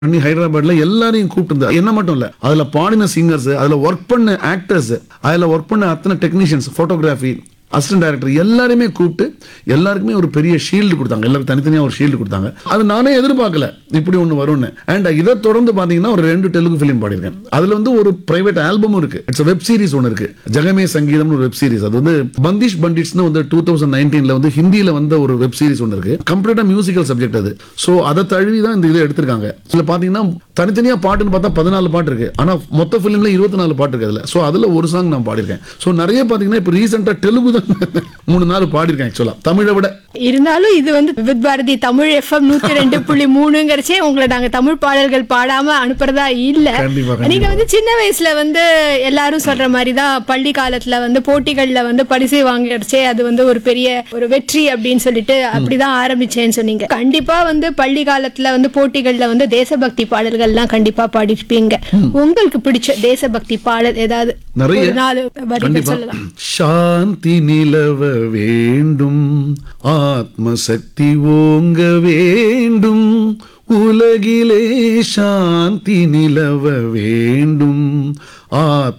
பண்ணி ஹைதராபாத்ல எல்லாரையும் கூப்பிட்டு என்ன மட்டும் இல்ல அதுல பாடின சிங்கர்ஸ் அதுல ஒர்க் பண்ண ஆக்டர்ஸ் அதுல ஒர்க் பண்ண அத்தனை டெக்னீஷியன்ஸ் போட்டோகிராஃபி அசிஸ்டன்ட் டைரக்டர் எல்லாருமே கூப்பிட்டு எல்லாருக்குமே ஒரு பெரிய ஷீல்டு கொடுத்தாங்க எல்லாரும் தனித்தனியா ஒரு ஷீல்டு கொடுத்தாங்க அது நானே எதிர்பார்க்கல இப்படி ஒன்று வரும்னு அண்ட் இதை தொடர்ந்து பாத்தீங்கன்னா ஒரு ரெண்டு தெலுங்கு ஃபிலிம் பாடியிருக்கேன் அதுல வந்து ஒரு பிரைவேட் ஆல்பமும் இருக்கு இட்ஸ் வெப் சீரிஸ் ஒன்று இருக்கு ஜெகமே சங்கீதம்னு ஒரு வெப் சீரிஸ் அது வந்து பந்திஷ் பண்டிட்ஸ்னு வந்து டூ தௌசண்ட் நைன்டீன்ல வந்து ஹிந்தியில வந்த ஒரு வெப் சீரிஸ் ஒன்று இருக்கு கம்ப்ளீட்டா மியூசிக்கல் சப்ஜெக்ட் அது ஸோ அதை தழுவி தான் இந்த இதை எடுத்திருக்காங்க இதுல பாத்தீங்கன்னா தனித்தனியா பாட்டுன்னு பார்த்தா பதினாலு பாட்டு இருக்கு ஆனா மொத்த ஃபிலிம்ல இருபத்தி நாலு பாட்டு இருக்கு அதுல ஸோ அதுல ஒரு சாங் நான் பாடியிருக்கேன் ஸோ நிறைய பாத்தீங்கன்னா இப்போ ரீசெண்டா தெலுங்கு தான் மூணு நாள் பாடியிருக்கேன் ஆக்சுவலா தமிழை விட இருந்தாலும் இது வந்து வித் பாரதி தமிழ் எஃப்எம் நூத்தி ரெண்டு புள்ளி மூணுங்கிறச்சே உங்களை நாங்க தமிழ் பாடல்கள் பாடாம அனுப்புறதா இல்ல கண்டிப்பா, கண்டிப்பா. நீங்க வந்து சின்ன வயசுல வந்து எல்லாரும் சொல்ற மாதிரி தான் பள்ளி காலத்துல வந்து போட்டிகள்ல வந்து பரிசு வாங்குறச்சே அது வந்து ஒரு பெரிய ஒரு வெற்றி அப்படின்னு சொல்லிட்டு அப்படிதான் ஆரம்பிச்சேன்னு சொன்னீங்க கண்டிப்பா வந்து பள்ளி காலத்துல வந்து போட்டிகள்ல வந்து தேசபக்தி பாடல்கள்லாம் கண்டிப்பா பாடிருப்பீங்க உங்களுக்கு பிடிச்ச தேசபக்தி பாடல் ஏதாவது நிறைய ஒரு நாலு வரிகள் கண்டிப்பா சொல்லலாம் சாந்தி நிலவ வேண்டும் ஆத்ம சக்தி ஓங்க வேண்டும் உலகிலே சாந்தி நிலவ வேண்டும் ஆத்ம